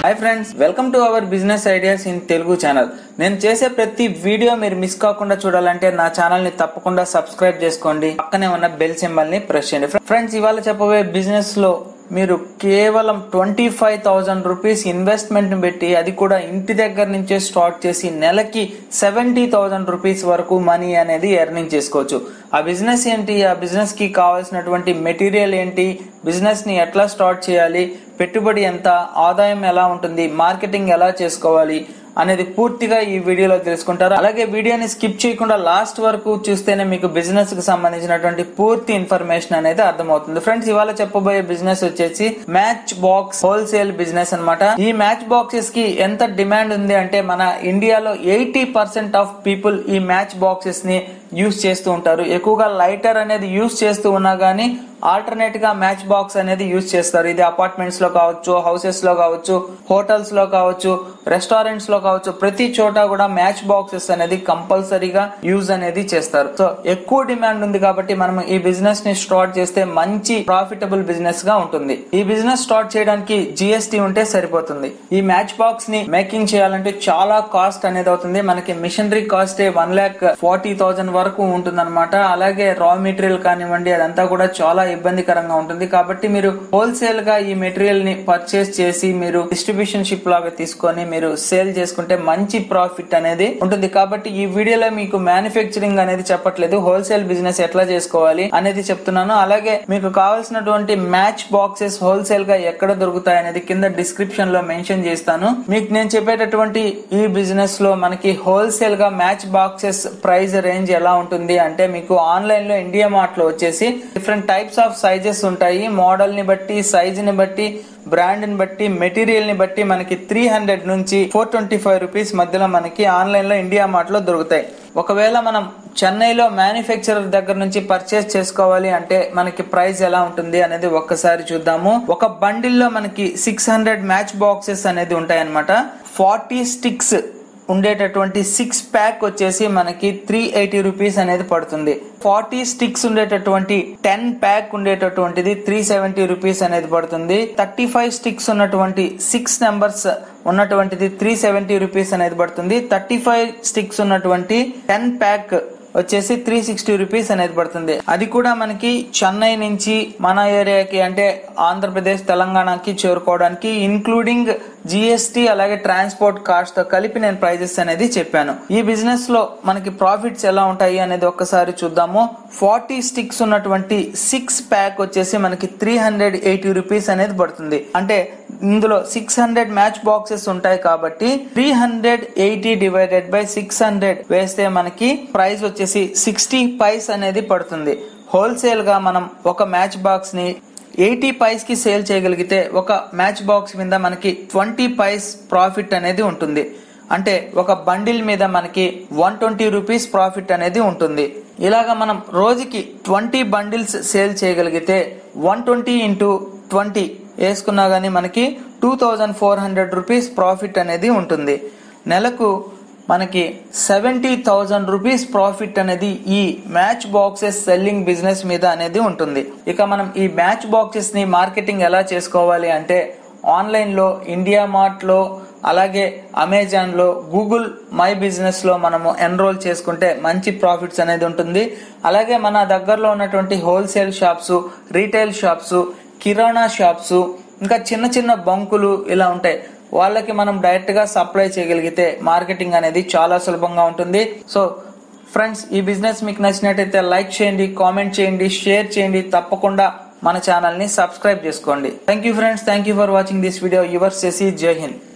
hi friends welcome to our business ideas in Telugu channel నేను చేసే ప్రతి వీడియో మీరు మిస్ కాకుండా చూడాలంటే నా ఛానల్ ని తప్పకుండా సబ్స్క్రైబ్ చేసుకోండి పక్కనే ఉన్న బెల్ సింబల్ ని ప్రెస్ చేయండి ఫ్రెండ్స్ ఇవాళ చెప్పబోయే బిజినెస్ లో మీరు కేవలం twenty five thousand rupees investment పెట్టి అది కూడా ఇంటి దగ్గర నుంచే స్టార్ట్ చేసి నెలకి సెవెంటీ థౌజండ్ రూపీస్ వరకు మనీ అనేది ఎర్నింగ్ చేసుకోవచ్చు ఆ బిజినెస్ ఏంటి ఆ బిజినెస్ కి కావాల్సినటువంటి మెటీరియల్ ఏంటి బిజినెస్ ని ఎట్లా స్టార్ట్ చేయాలి పెట్టుబడి ఎంత ఆదాయం ఎలా ఉంటుంది మార్కెటింగ్ ఎలా చేసుకోవాలి అనేది పూర్తిగా ఈ వీడియోలో తెలుసుకుంటారు అలాగే వీడియోని స్కిప్ చేయకుండా లాస్ట్ వరకు చూస్తేనే మీకు బిజినెస్ కి సంబంధించినటువంటి పూర్తి ఇన్ఫర్మేషన్ అనేది అర్థమవుతుంది ఫ్రెండ్స్ ఇవాళ చెప్పబోయే బిజినెస్ వచ్చేసి మ్యాచ్ బాక్స్ హోల్సేల్ బిజినెస్ అన్నమాట ఈ మ్యాచ్ బాక్సెస్ కి ఎంత డిమాండ్ ఉంది అంటే మన ఇండియాలో ఎయిటీ పర్సెంట్ ఆఫ్ పీపుల్ ఈ మ్యాచ్ బాక్సెస్ ని యూస్ చేస్తూ ఉంటారు ఎక్కువగా లైటర్ అనేది యూస్ చేస్తూ ఉన్నా గానీ ఆల్టర్నేట్ గా మ్యాచ్ బాక్స్ అనేది యూజ్ చేస్తారు ఇది అపార్ట్మెంట్స్ లో కావచ్చు హౌసెస్ లో కావచ్చు హోటల్స్ లో కావచ్చు రెస్టారెంట్స్ లో కావచ్చు ప్రతి చోట కూడా మ్యాచ్ బాక్సెస్ అనేది కంపల్సరీగా యూజ్ అనేది చేస్తారు సో ఎక్కువ డిమాండ్ ఉంది కాబట్టి మనం ఈ బిజినెస్ ని స్టార్ట్ చేస్తే మంచి ప్రాఫిటబుల్ బిజినెస్ గా ఉంటుంది ఈ బిజినెస్ స్టార్ట్ చేయడానికి జిఎస్టి ఉంటే సరిపోతుంది ఈ మ్యాచ్ బాక్స్ ని మేకింగ్ చేయాలంటే చాలా కాస్ట్ అనేది అవుతుంది మనకి machinery cost one lakh forty thousand వరకు ఉంటుంది అలాగే రా మెటీరియల్ కానివ్వండి అదంతా కూడా చాలా ఇబ్బందికరంగా ఉంటుంది కాబట్టి మీరు హోల్సేల్ గా ఈ మెటీరియల్ ని పర్చేస్ చేసి మీరు డిస్ట్రిబ్యూషన్ షిప్ లాగా తీసుకొని మీరు సేల్ చేసుకుంటే మంచి ప్రాఫిట్ అనేది ఉంటుంది కాబట్టి ఈ వీడియోలో మీకు మ్యానుఫ్యాక్చరింగ్ అనేది చెప్పట్లేదు హోల్సేల్ బిజినెస్ ఎట్లా చేసుకోవాలి అనేది చెప్తున్నాను అలాగే మీకు కావాల్సినటువంటి మ్యాచ్ బాక్సెస్ హోల్సేల్ గా ఎక్కడ దొరుకుతాయి అనేది కింద డిస్క్రిప్షన్ లో మెన్షన్ చేస్తాను మీకు నేను చెప్పేటటువంటి ఈ బిజినెస్ లో మనకి హోల్సేల్ గా మ్యాచ్ బాక్సెస్ ప్రైస్ రేంజ్ ఎలా ఉంటుంది అంటే మీకు ఆన్లైన్ లో ఇండియా మార్ట్ లో వచ్చేసి డిఫరెంట్ టైప్స్ ఆఫ్ సైజెస్ ఉంటాయి మోడల్ ని బట్టి సైజ్ ని బట్టి బ్రాండ్ ని బట్టి మెటీరియల్ ని బట్టి మనకి త్రీ హండ్రెడ్ నుంచి ఫోర్ ట్వంటీ ఫైవ్ రూపీస్ మధ్యలో మనకి ఆన్లైన్ లో ఇండియా మార్ట్ లో దొరుకుతాయి ఒకవేళ మనం చెన్నైలో మ్యానుఫ్యాక్చరర్ దగ్గర నుంచి పర్చేస్ చేసుకోవాలి అంటే మనకి ప్రైస్ ఎలా ఉంటుంది అనేది ఒక్కసారి చూద్దాము ఒక బండిల్ లో మనకి సిక్స్ హండ్రెడ్ మ్యాచ్ బాక్సెస్ అనేది ఉంటాయి అనమాట ఫార్టీ స్టిక్స్ ఉండేటటువంటి సిక్స్ ప్యాక్ వచ్చేసి మనకి త్రీ ఎయిటీ రూపీస్ అనేది పడుతుంది ఫార్టీ స్టిక్స్ ఉండేటటువంటి టెన్ ప్యాక్ ఉండేటటువంటిది త్రీ సెవెంటీ రూపీస్ అనేది పడుతుంది థర్టీ ఫైవ్ స్టిక్స్ ఉన్నటువంటి సిక్స్ నెంబర్స్ ఉన్నటువంటిది త్రీ సెవెంటీ రూపీస్ అనేది పడుతుంది థర్టీ ఫైవ్ స్టిక్స్ ఉన్నటువంటి టెన్ ప్యాక్ వచ్చేసి త్రీ సిక్స్టీ రూపీస్ అనేది పడుతుంది అది కూడా మనకి చెన్నై నుంచి మన ఏరియాకి అంటే ఆంధ్రప్రదేశ్ తెలంగాణకి చేరుకోవడానికి ఇన్క్లూడింగ్ జిఎస్టి అలాగే ట్రాన్స్పోర్ట్ కాస్ట్ తో కలిపి నేను ప్రైజెస్ అనేది చెప్పాను ఈ బిజినెస్ లో మనకి ప్రాఫిట్స్ ఎలా ఉంటాయి అనేది ఒక్కసారి చూద్దాము ఫార్టీ స్టిక్స్ ఉన్నటువంటి సిక్స్ ప్యాక్ వచ్చేసి మనకి త్రీ హండ్రెడ్ ఎయిటీ రూపీస్ అనేది పడుతుంది అంటే ఇందులో సిక్స్ హండ్రెడ్ మ్యాచ్ బాక్సెస్ ఉంటాయి కాబట్టి three hundred eighty divided by six hundred వేస్తే మనకి ప్రైస్ వచ్చేసి సిక్స్టీ పైస్ అనేది పడుతుంది హోల్సేల్ గా మనం ఒక మ్యాచ్ బాక్స్ ని ఎయిటీ పైస్ కి సేల్ చేయగలిగితే ఒక మ్యాచ్ బాక్స్ మీద మనకి ట్వంటీ పైస్ ప్రాఫిట్ అనేది ఉంటుంది అంటే ఒక బండిల్ మీద మనకి వన్ ట్వంటీ రూపీస్ ప్రాఫిట్ అనేది ఉంటుంది ఇలాగ మనం రోజుకి ట్వంటీ బండిల్స్ సేల్ చేయగలిగితే వన్ ట్వంటీ ఇంటూ ట్వంటీ వేసుకున్నా గానీ మనకి two thousand four hundred rupees profit అనేది ఉంటుంది నెలకు మనకి సెవెంటీ థౌజండ్ రూపీస్ ప్రాఫిట్ అనేది ఈ మ్యాచ్ బాక్సెస్ సెల్లింగ్ బిజినెస్ మీద అనేది ఉంటుంది ఇక మనం ఈ మ్యాచ్ బాక్సెస్ ని మార్కెటింగ్ ఎలా చేసుకోవాలి అంటే ఆన్లైన్ లో ఇండియా మార్ట్ లో అలాగే అమెజాన్ లో గూగుల్ మై బిజినెస్ లో మనము ఎన్రోల్ చేసుకుంటే మంచి ప్రాఫిట్స్ అనేది ఉంటుంది అలాగే మన దగ్గరలో ఉన్నటువంటి wholesale shops retail shops kirana shops ఇంకా చిన్న చిన్న బంకులు ఇలా ఉంటాయి వాళ్ళకి మనం డైరెక్ట్ గా సప్లై చేయగలిగితే మార్కెటింగ్ అనేది చాలా సులభంగా ఉంటుంది సో ఫ్రెండ్స్ ఈ బిజినెస్ మీకు నచ్చినట్టయితే లైక్ చేయండి కామెంట్ చేయండి షేర్ చేయండి తప్పకుండా మన ఛానల్ ని సబ్స్క్రైబ్ చేసుకోండి thank you friends thank you for watching this video your సెసి జై హింద్